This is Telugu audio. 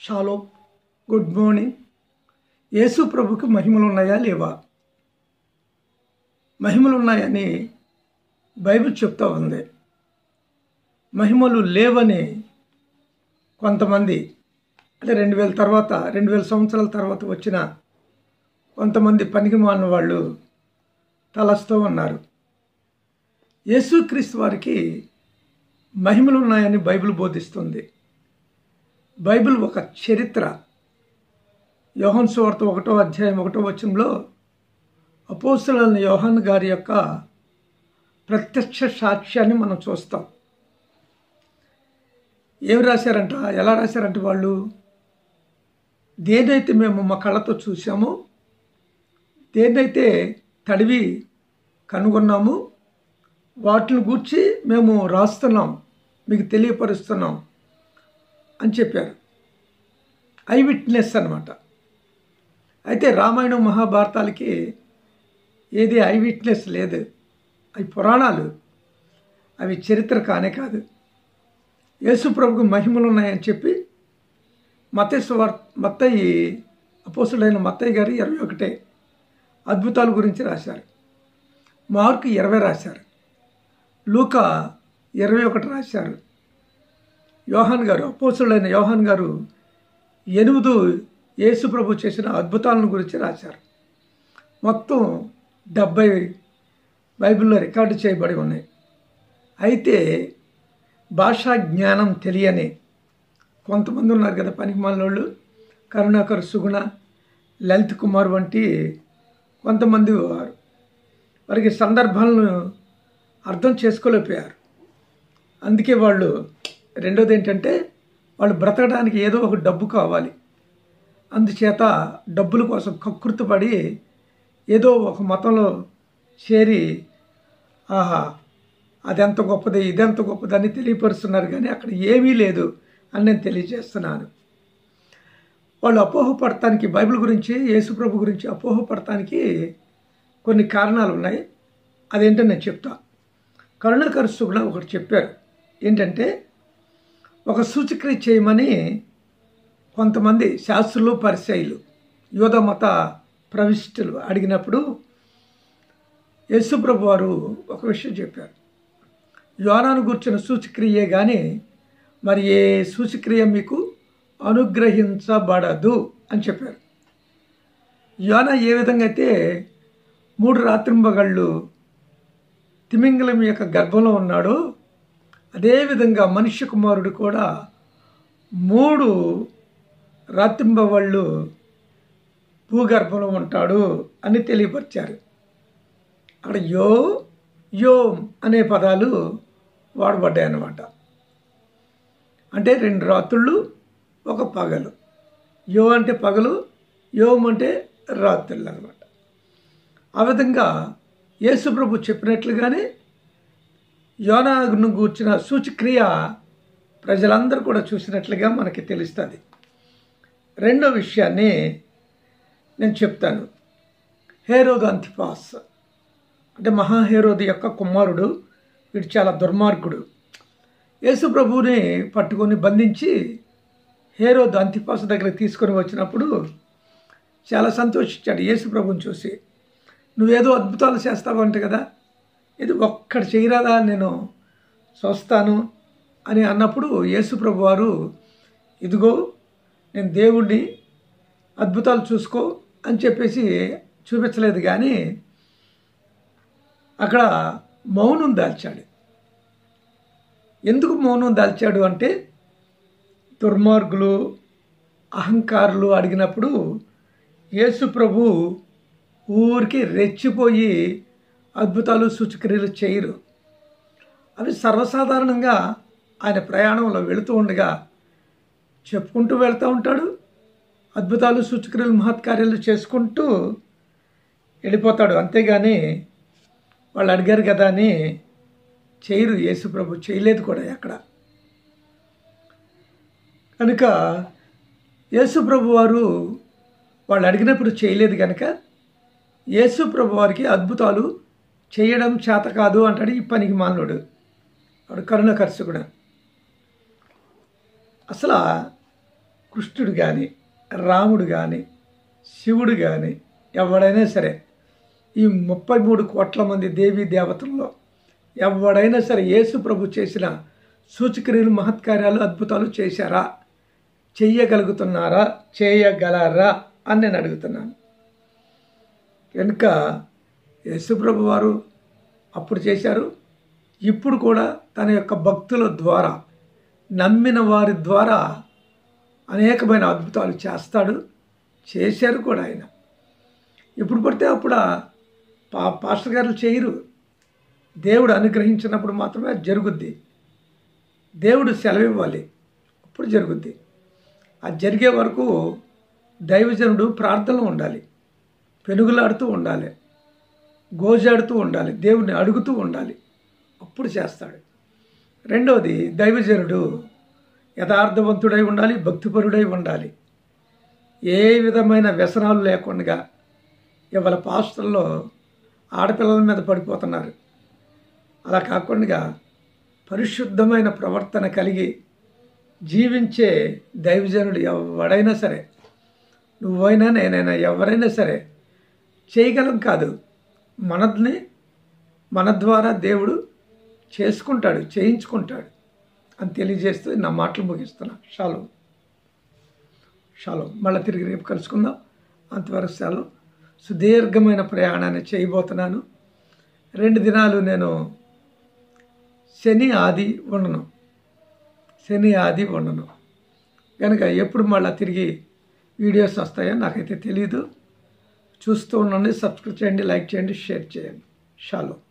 షాలో గుడ్ మార్నింగ్ యేసు ప్రభుకి మహిమలు ఉన్నాయా లేవా మహిమలు ఉన్నాయని బైబిల్ చెప్తా ఉంది మహిమలు లేవని కొంతమంది అంటే రెండు వేల తర్వాత రెండు వేల సంవత్సరాల తర్వాత వచ్చిన కొంతమంది పనికి మాలిన వాళ్ళు తలస్తూ ఉన్నారు యేసుక్రీస్తు వారికి మహిమలు ఉన్నాయని బైబిల్ బోధిస్తుంది బైబిల్ ఒక చరిత్ర యోహన్ సువార్త ఒకటో అధ్యాయం ఒకటో వచనంలో అపోస్తులైన యోహన్ గారి యొక్క ప్రత్యక్ష సాక్ష్యాన్ని మనం చూస్తాం ఏమి రాశారంట ఎలా రాశారంటే వాళ్ళు దేనైతే మేము మా కళ్ళతో చూసామో దేన్నైతే తడివి కనుగొన్నాము వాటిని గూర్చి మేము రాస్తున్నాం మీకు తెలియపరుస్తున్నాం అని చెప్పారు ఐ విట్నెస్ అనమాట అయితే రామాయణం మహాభారతాలకి ఏది ఐ విట్నెస్ లేదు అవి పురాణాలు అవి చరిత్ర కానే కాదు యేసుప్రభుకు మహిమలు ఉన్నాయని చెప్పి మతేశ్వర్ మత్తయ్య అపోసుడైన మత్తయ్య గారు ఇరవై ఒకటే అద్భుతాల గురించి రాశారు మార్కు ఇరవై రాశారు లూకా ఇరవై ఒకటి రాశారు యోహాన్ గారు అపోసుడైన యోహాన్ గారు ఎనిమిది యేసుప్రభు చేసిన అద్భుతాలను గురించి రాశారు మొత్తం డెబ్బై బైబిల్లో రికార్డు చేయబడి ఉన్నాయి అయితే భాషా జ్ఞానం తెలియని కొంతమంది ఉన్నారు కదా పనికి వాళ్ళు కరుణాకర్ సుగుణ లలిత్ కుమార్ వంటి కొంతమంది వారు వారికి సందర్భాలను అర్థం చేసుకోలేకపోయారు అందుకే వాళ్ళు రెండోది ఏంటంటే వాళ్ళు బ్రతకడానికి ఏదో ఒక డబ్బు కావాలి అందుచేత డబ్బుల కోసం కకృతపడి ఏదో ఒక మతంలో చేరి ఆహా అదెంత గొప్పది ఇదెంత గొప్పదని తెలియపరుస్తున్నారు కానీ అక్కడ ఏమీ లేదు అని నేను తెలియజేస్తున్నాను వాళ్ళు అపోహపడటానికి బైబిల్ గురించి యేసుప్రభు గురించి అపోహపడటానికి కొన్ని కారణాలు ఉన్నాయి అదేంటో నేను చెప్తా కరుణాకర్ సుగుణ ఒకటి చెప్పారు ఏంటంటే ఒక సూచక్రియ చేయమని కొంతమంది శాస్త్రులు పరిచయులు యోధ మత ప్రవిష్టులు అడిగినప్పుడు యేసుప్రభు వారు ఒక విషయం చెప్పారు యోనాను గుర్చిన సూచక్రియే కానీ మరి ఏ సూచక్రియ మీకు అనుగ్రహించబడదు అని చెప్పారు యోన ఏ విధంగా అయితే మూడు రాత్రింబగళ్ళు తిమింగలం యొక్క గర్భంలో ఉన్నాడో అదేవిధంగా మనుష్య కుమారుడు కూడా మూడు రాత్రింబవళ్ళు భూగర్భంలో ఉంటాడు అని తెలియపరిచారు అక్కడ యో యోమ్ అనే పదాలు వాడబడ్డాయి అన్నమాట అంటే రెండు రాత్రుళ్ళు ఒక పగలు యో అంటే పగలు యోమ్ అంటే రాత్రులు అనమాట ఆ విధంగా యేసుప్రభు చెప్పినట్లుగానే యోనాను గూర్చిన సూచక్రియ ప్రజలందరూ కూడా చూసినట్లుగా మనకి తెలుస్తుంది రెండో విషయాన్ని నేను చెప్తాను హేరోద్ అంతిపాస్ అంటే మహాహేరోది యొక్క కుమారుడు వీడు చాలా దుర్మార్గుడు యేసు ప్రభువుని పట్టుకొని బంధించి హేరోద్ అంతిపాస్ దగ్గరికి తీసుకొని వచ్చినప్పుడు చాలా సంతోషించాడు యేసు ప్రభుని చూసి నువ్వేదో అద్భుతాలు చేస్తావంట కదా ఇది ఒక్కటి చేయరాదా నేను చూస్తాను అని అన్నప్పుడు యేసు ప్రభు వారు ఇదిగో నేను దేవుణ్ణి అద్భుతాలు చూసుకో అని చెప్పేసి చూపించలేదు కానీ అక్కడ మౌనం దాల్చాడు ఎందుకు మౌనం దాల్చాడు అంటే దుర్మార్గులు అహంకారులు అడిగినప్పుడు యేసు ప్రభు ఊరికి రెచ్చిపోయి అద్భుతాలు సూచక్రియలు చేయరు అవి సర్వసాధారణంగా ఆయన ప్రయాణంలో వెళుతూ ఉండగా చెప్పుకుంటూ వెళ్తూ ఉంటాడు అద్భుతాలు సూచక్రియలు మహత్కార్యాలు చేసుకుంటూ వెళ్ళిపోతాడు అంతేగాని వాళ్ళు అడిగారు కదా అని చేయరు యేసుప్రభు చేయలేదు కూడా ఎక్కడ కనుక యేసుప్రభు వారు వాళ్ళు అడిగినప్పుడు చేయలేదు కనుక యేసుప్రభు వారికి అద్భుతాలు చేయడం చేత కాదు అంటాడు ఈ పనికి మానవుడు వాడు కరుణ ఖర్చు కూడా అసలు కృష్ణుడు కానీ రాముడు కానీ శివుడు కానీ ఎవడైనా సరే ఈ ముప్పై మూడు కోట్ల మంది దేవీ దేవతల్లో ఎవడైనా సరే యేసు ప్రభు చేసిన సూచక్రియలు మహత్కార్యాలు అద్భుతాలు చేశారా చెయ్యగలుగుతున్నారా చేయగలరా అని నేను అడుగుతున్నాను కనుక యేసుప్రభు వారు అప్పుడు చేశారు ఇప్పుడు కూడా తన యొక్క భక్తుల ద్వారా నమ్మిన వారి ద్వారా అనేకమైన అద్భుతాలు చేస్తాడు చేశారు కూడా ఆయన ఇప్పుడు పడితే అప్పుడు ఆ పా పాస్టర్ గారు చేయరు దేవుడు అనుగ్రహించినప్పుడు మాత్రమే అది జరుగుద్ది దేవుడు సెలవు ఇవ్వాలి అప్పుడు జరుగుద్ది అది జరిగే వరకు దైవజనుడు ప్రార్థనలో ఉండాలి పెనుగులాడుతూ ఉండాలి గోజాడుతూ ఉండాలి దేవుడిని అడుగుతూ ఉండాలి అప్పుడు చేస్తాడు రెండవది దైవజనుడు యథార్థవంతుడై ఉండాలి భక్తిపరుడై ఉండాలి ఏ విధమైన వ్యసనాలు లేకుండా ఇవాళ పాస్టర్లో ఆడపిల్లల మీద పడిపోతున్నారు అలా కాకుండా పరిశుద్ధమైన ప్రవర్తన కలిగి జీవించే దైవజనుడు ఎవడైనా సరే నువ్వైనా నేనైనా ఎవరైనా సరే చేయగలం కాదు మనల్ని మన ద్వారా దేవుడు చేసుకుంటాడు చేయించుకుంటాడు అని తెలియజేస్తూ నా మాటలు ముగిస్తున్నా షాలో షాలో మళ్ళీ తిరిగి రేపు కలుసుకుందాం అంతవరకు సెలవు సుదీర్ఘమైన ప్రయాణాన్ని చేయబోతున్నాను రెండు దినాలు నేను శని ఆది ఉండను శని ఆది ఉండను కనుక ఎప్పుడు మళ్ళీ తిరిగి వీడియోస్ వస్తాయో నాకైతే తెలియదు చూస్తూ ఉండండి సబ్స్క్రైబ్ చేయండి లైక్ చేయండి షేర్ చేయండి షాలో